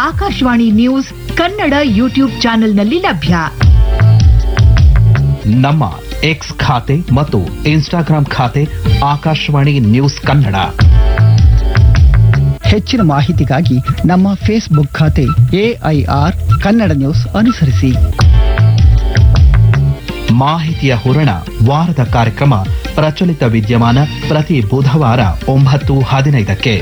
Akashvani news Kannada YouTube ಚಾನೆಲ್ನಲ್ಲಿ ಲಭ್ಯ ನಮ್ಮ ಎಕ್ಸ್ ಖಾತೆ ಮತ್ತು ಇನ್ಸ್ಟಾಗ್ರಾಂ ಖಾತೆ ಆಕಾಶವಾಣಿ ನ್ಯೂಸ್ ಕನ್ನಡ ಹೆಚ್ಚಿನ ಮಾಹಿತಿಗಾಗಿ ನಮ್ಮ ಫೇಸ್ಬುಕ್ ಖಾತೆ ಎಐಆರ್ ಕನ್ನಡ ನ್ಯೂಸ್ ಅನುಸರಿಸಿ ಮಾಹಿತಿಯ ಹೂರಣ ವಾರದ ಕಾರ್ಯಕ್ರಮ ಪ್ರಚಲಿತ ವಿದ್ಯಮಾನ ಪ್ರತಿ ಬುಧವಾರ ಒಂಬತ್ತು ಹದಿನೈದಕ್ಕೆ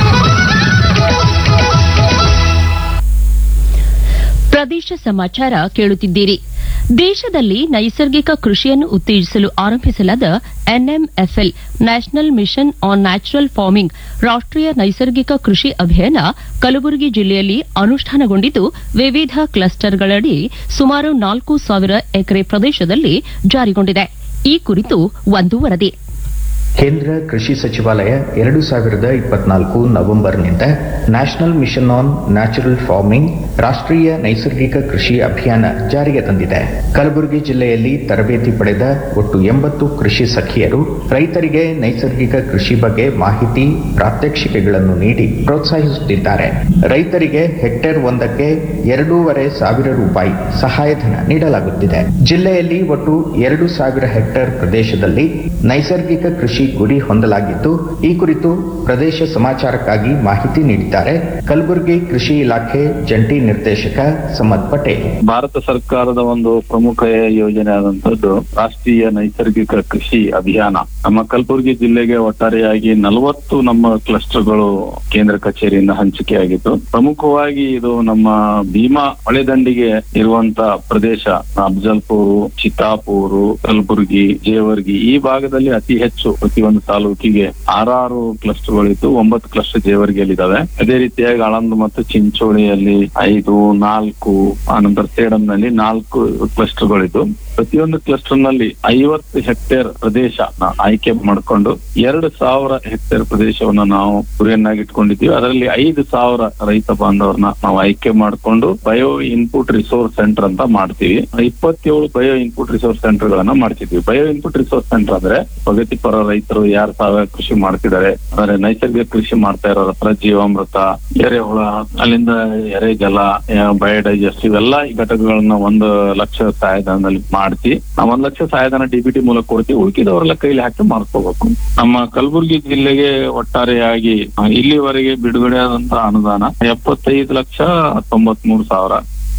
ಪ್ರದೇಶ ಸಮಾಚಾರ ಕೇಳುತ್ತಿದ್ದೀರಿ ದೇಶದಲ್ಲಿ ನೈಸರ್ಗಿಕ ಕೃಷಿಯನ್ನು ಉತ್ತೇಜಿಸಲು ಆರಂಭಿಸಲಾದ NMFL national mission on natural farming ರಾಷ್ಟೀಯ ನೈಸರ್ಗಿಕ ಕೃಷಿ ಅಭಿಯಾನ ಕಲಬುರಗಿ ಜಿಲ್ಲೆಯಲ್ಲಿ ಅನುಷ್ಠಾನಗೊಂಡಿದ್ದು ವಿವಿಧ ಕ್ಲಸ್ಟರ್ಗಳಡಿ ಸುಮಾರು ನಾಲ್ಕು ಸಾವಿರ ಎಕರೆ ಪ್ರದೇಶದಲ್ಲಿ ಜಾರಿಗೊಂಡಿದೆ ಈ ಕುರಿತು ಒಂದು ವರದಿ ಕೇಂದ್ರ ಕೃಷಿ ಸಚಿವಾಲಯ ಎರಡು ಸಾವಿರದ ಇಪ್ಪತ್ನಾಲ್ಕು ನವೆಂಬರ್ನಿಂದ national mission on natural farming ರಾಷ್ಟ್ರೀಯ ನೈಸರ್ಗಿಕ ಕೃಷಿ ಅಭಿಯಾನ ಜಾರಿಗೆ ತಂದಿದೆ ಕಲಬುರಗಿ ಜಿಲ್ಲೆಯಲ್ಲಿ ತರಬೇತಿ ಪಡೆದ ಒಟ್ಟು ಎಂಬತ್ತು ಕೃಷಿ ಸಖಿಯರು ರೈತರಿಗೆ ನೈಸರ್ಗಿಕ ಕೃಷಿ ಬಗ್ಗೆ ಮಾಹಿತಿ ಪ್ರಾತ್ಯಕ್ಷಿಕೆಗಳನ್ನು ನೀಡಿ ಪ್ರೋತ್ಸಾಹಿಸುತ್ತಿದ್ದಾರೆ ರೈತರಿಗೆ ಹೆಕ್ಟೇರ್ ಒಂದಕ್ಕೆ ಎರಡೂವರೆ ಸಾವಿರ ರೂಪಾಯಿ ಸಹಾಯಧನ ನೀಡಲಾಗುತ್ತಿದೆ ಜಿಲ್ಲೆಯಲ್ಲಿ ಒಟ್ಟು ಎರಡು ಸಾವಿರ ಹೆಕ್ಟೇರ್ ಪ್ರದೇಶದಲ್ಲಿ ನೈಸರ್ಗಿಕ ಕೃಷಿ ಗುರಿ ಹೊಂದಲಾಗಿದ್ದು ಈ ಕುರಿತು ಪ್ರದೇಶ ಸಮಾಚಾರಕ್ಕಾಗಿ ಮಾಹಿತಿ ನೀಡಿದ್ದಾರೆ ಕಲಬುರಗಿ ಕೃಷಿ ಇಲಾಖೆ ಜಂಟಿ ನಿರ್ದೇಶಕ ಸಮದ್ ಪಟೇಲ್ ಭಾರತ ಸರ್ಕಾರದ ಒಂದು ಪ್ರಮುಖ ಯೋಜನೆ ಆದಂತದ್ದು ರಾಷ್ಟ್ರೀಯ ನೈಸರ್ಗಿಕ ಕೃಷಿ ಅಭಿಯಾನ ನಮ್ಮ ಕಲಬುರಗಿ ಜಿಲ್ಲೆಗೆ ಒಟ್ಟಾರೆಯಾಗಿ ನಲವತ್ತು ನಮ್ಮ ಕ್ಲಸ್ಟರ್ಗಳು ಕೇಂದ್ರ ಕಚೇರಿಯಿಂದ ಹಂಚಿಕೆಯಾಗಿತ್ತು ಪ್ರಮುಖವಾಗಿ ಇದು ನಮ್ಮ ಭೀಮಾ ಹೊಳೆದಂಡಿಗೆ ಇರುವಂತ ಪ್ರದೇಶ ಅಫ್ಜಲ್ಪುರ್ ಚಿತ್ತಾಪೂರು ಕಲಬುರಗಿ ಜೇವರ್ಗಿ ಈ ಭಾಗದಲ್ಲಿ ಅತಿ ಹೆಚ್ಚು ಪ್ರತಿಯೊಂದು ತಾಲೂಕಿಗೆ ಆರಾರು ಕ್ಲಸ್ಟರ್ಗಳಿದ್ದು ಒಂಬತ್ತು ಕ್ಲಸ್ಟರ್ ಜೇವರ್ಗಿಯಲ್ಲಿದ್ದಾವೆ ಅದೇ ರೀತಿಯಾಗಿ ಆಳಂದ್ ಮತ್ತು ಚಿಂಚೋಳಿಯಲ್ಲಿ ಐದು ನಾಲ್ಕು ಆನಂತರ ಸೇಡಂನಲ್ಲಿ ನಾಲ್ಕು ಕ್ಲಸ್ಟರ್ಗಳಿದ್ದು ಪ್ರತಿಯೊಂದು ಕ್ಲಸ್ಟರ್ ನಲ್ಲಿ ಐವತ್ತು ಹೆಕ್ಟೇರ್ ಪ್ರದೇಶ ಆಯ್ಕೆ ಮಾಡಿಕೊಂಡು ಎರಡು ಸಾವಿರ ಹೆಕ್ಟೇರ್ ಪ್ರದೇಶವನ್ನು ನಾವು ಗುರಿಯನ್ನಾಗಿ ಇಟ್ಕೊಂಡಿದ್ದೀವಿ ಅದರಲ್ಲಿ ಐದು ಸಾವಿರ ರೈತ ಬಾಂಧವರನ್ನ ನಾವು ಆಯ್ಕೆ ಮಾಡಿಕೊಂಡು ಬಯೋ ಇನ್ಪುಟ್ ರಿಸೋರ್ಸ್ ಸೆಂಟರ್ ಅಂತ ಮಾಡ್ತೀವಿ ಇಪ್ಪತ್ತೇಳು ಬಯೋ ಇನ್ಪುಟ್ ರಿಸೋರ್ಸ್ ಸೆಂಟರ್ ಗಳನ್ನ ಮಾಡ್ತಿದ್ವಿ ಬಯೋ ಇನ್ಪುಟ್ ರಿಸೋರ್ಸ್ ಸೆಂಟರ್ ಅಂದ್ರೆ ಪ್ರಗತಿಪರ ರೈತರು ಯಾರು ಸಾವಯವ ಕೃಷಿ ಮಾಡ್ತಿದ್ದಾರೆ ಅಂದ್ರೆ ನೈಸರ್ಗಿಕ ಕೃಷಿ ಮಾಡ್ತಾ ಇರೋರ ಹತ್ರ ಜೀವಾಮೃತ ಎರೆಹುಳ ಅಲ್ಲಿಂದ ಎರೆಜಲ ಬಯೋಡೈಜೆಸ್ಟ್ ಇವೆಲ್ಲ ಈ ಘಟಕಗಳನ್ನ ಒಂದು ಲಕ್ಷ ಸಹಾಯಧನದಲ್ಲಿ ಮಾಡಿಸಿ ನಾವು ಒಂದ್ ಲಕ್ಷ ಸಹಾಯಧನ ಡಿಬಿಟಿ ಮೂಲಕ ಕೊಡ್ತೀವಿ ಉಳಿಕಿದವರೆಲ್ಲ ಕೈಲಿ ಹಾಕಿ ಮಾಡ್ಕೋಬೇಕು ನಮ್ಮ ಕಲಬುರಗಿ ಜಿಲ್ಲೆಗೆ ಒಟ್ಟಾರೆಯಾಗಿ ಆ, ಇಲ್ಲಿವರೆಗೆ ಬಿಡುಗಡೆ ಆದಂತಹ ಅನುದಾನ ಎಪ್ಪತ್ತೈದು ಲಕ್ಷ ತೊಂಬತ್ ಮೂರು ಸಾವಿರ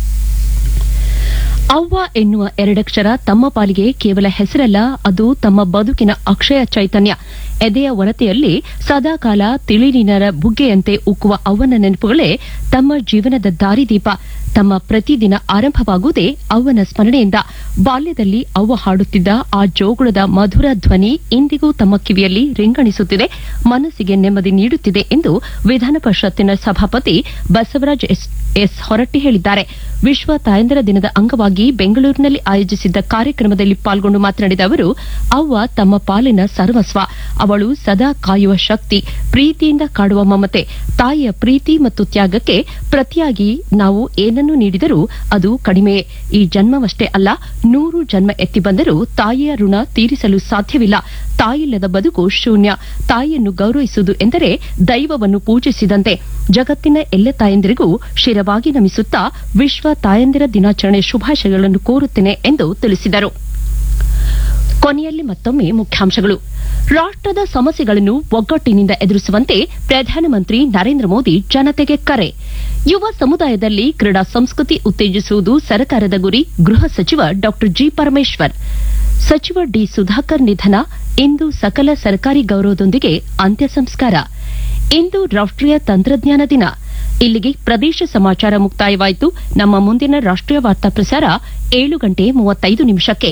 ಅವ್ವ ಎನ್ನುವ ಎರಡಕ್ಷರ ತಮ್ಮ ಪಾಲಿಗೆ ಕೇವಲ ಹೆಸರಲ್ಲ ಅದು ತಮ್ಮ ಬದುಕಿನ ಅಕ್ಷಯ ಚೈತನ್ಯ ಎದೆಯ ಒರತೆಯಲ್ಲಿ ಸದಾಕಾಲ ತಿಳಿನೀನರ ಬುಗ್ಗೆಯಂತೆ ಉಕ್ಕುವ ಅವ್ವನ ನೆನಪುಗಳೇ ತಮ್ಮ ಜೀವನದ ದಾರಿದೀಪ ತಮ್ಮ ಪ್ರತಿದಿನ ಆರಂಭವಾಗುವುದೇ ಅವ್ವನ ಸ್ಮರಣೆಯಿಂದ ಬಾಲ್ಯದಲ್ಲಿ ಅವ್ವ ಹಾಡುತ್ತಿದ್ದ ಆ ಜೋಗುಳದ ಮಧುರ ಧ್ವನಿ ಇಂದಿಗೂ ತಮ್ಮ ಕಿವಿಯಲ್ಲಿ ರಿಂಗಣಿಸುತ್ತಿದೆ ಮನಸ್ಸಿಗೆ ನೆಮ್ಮದಿ ನೀಡುತ್ತಿದೆ ಎಂದು ವಿಧಾನ ಪರಿಷತ್ತಿನ ಸಭಾಪತಿ ಬಸವರಾಜ್ ಎಸ್ ಎಸ್ ಹೊರಟ್ಟಿ ಹೇಳಿದ್ದಾರೆ ವಿಶ್ವ ತಾಯಂದರ ದಿನದ ಅಂಗವಾಗಿ ಬೆಂಗಳೂರಿನಲ್ಲಿ ಆಯೋಜಿಸಿದ್ದ ಕಾರ್ಯಕ್ರಮದಲ್ಲಿ ಪಾಲ್ಗೊಂಡು ಮಾತನಾಡಿದ ಅವರು ಅವ್ವ ತಮ್ಮ ಪಾಲಿನ ಸರ್ವಸ್ವ ಅವಳು ಸದಾ ಕಾಯುವ ಶಕ್ತಿ ಪ್ರೀತಿಯಿಂದ ಕಾಡುವ ಮಮತೆ ತಾಯಿಯ ಪ್ರೀತಿ ಮತ್ತು ತ್ಯಾಗಕ್ಕೆ ಪ್ರತಿಯಾಗಿ ನಾವು ಏನನ್ನು ನೀಡಿದರೂ ಅದು ಕಡಿಮೆಯೇ ಈ ಜನ್ಮವಷ್ಟೇ ಅಲ್ಲ ನೂರು ಜನ್ಮ ಎತ್ತಿ ಬಂದರೂ ತಾಯಿಯ ಋಣ ತೀರಿಸಲು ಸಾಧ್ಯವಿಲ್ಲ ತಾಯಿಲ್ಲದ ಬದುಕು ಶೂನ್ಯ ತಾಯಿಯನ್ನು ಗೌರವಿಸುವುದು ಎಂದರೆ ದೈವವನ್ನು ಪೂಜಿಸಿದಂತೆ ಜಗತ್ತಿನ ಎಲ್ಲ ತಾಯಂದಿರಿಗೂ ಶಿರವಾಗಿ ನಮಿಸುತ್ತಾ ವಿಶ್ವ ತಾಯಂದಿರ ದಿನಾಚರಣೆ ಶುಭಾಶಯಗಳನ್ನು ಕೋರುತ್ತೇನೆ ಎಂದು ತಿಳಿಸಿದರು ಕೊನೆಯಲ್ಲಿ ಮತ್ತೊಮ್ಮೆ ಮುಖ್ಯಾಂಶಗಳು ರಾಷ್ಟದ ಸಮಸ್ಯೆಗಳನ್ನು ಒಗ್ಗಟ್ಟಿನಿಂದ ಎದುರಿಸುವಂತೆ ಪ್ರಧಾನಮಂತ್ರಿ ನರೇಂದ್ರ ಮೋದಿ ಜನತೆಗೆ ಕರೆ ಯುವ ಸಮುದಾಯದಲ್ಲಿ ಕ್ರೀಡಾ ಸಂಸ್ಕೃತಿ ಉತ್ತೇಜಿಸುವುದು ಸರ್ಕಾರದ ಗುರಿ ಗೃಹ ಸಚಿವ ಡಾ ಜಿ ಪರಮೇಶ್ವರ್ ಸಚಿವ ಡಿ ಸುಧಾಕರ್ ನಿಧನ ಇಂದು ಸಕಲ ಸರ್ಕಾರಿ ಗೌರವದೊಂದಿಗೆ ಅಂತ್ಯ ಸಂಸ್ಕಾರ ಇಂದು ರಾಷ್ಟೀಯ ತಂತ್ರಜ್ಞಾನ ದಿನ ಇಲ್ಲಿಗೆ ಪ್ರದೇಶ ಸಮಾಚಾರ ಮುಕ್ತಾಯವಾಯಿತು ನಮ್ಮ ಮುಂದಿನ ರಾಷ್ಟೀಯ ವಾರ್ತಾ ಪ್ರಸಾರ ಏಳು ಗಂಟೆ ಮೂವತ್ತೈದು ನಿಮಿಷಕ್ಕೆ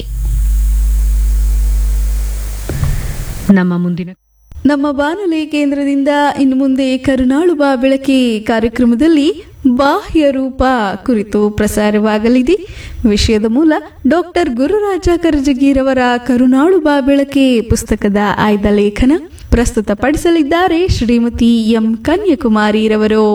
ನಮ್ಮ ಮುಂದಿನ ನಮ್ಮ ಬಾನುಲಿ ಕೇಂದ್ರದಿಂದ ಇನ್ನು ಮುಂದೆ ಕರುನಾಳುಬ ಬೆಳಕಿ ಕಾರ್ಯಕ್ರಮದಲ್ಲಿ ಬಾಹ್ಯ ರೂಪ ಕುರಿತು ಪ್ರಸಾರವಾಗಲಿದೆ ವಿಷಯದ ಮೂಲ ಡಾಕ್ಟರ್ ಗುರುರಾಜ ಕರಜಗಿರವರ ಕರುನಾಳುಬ ಬೆಳಕೆ ಪುಸ್ತಕದ ಆಯ್ದ ಲೇಖನ ಪ್ರಸ್ತುತಪಡಿಸಲಿದ್ದಾರೆ ಶ್ರೀಮತಿ ಎಂ ಕನ್ಯಾಕುಮಾರಿರವರು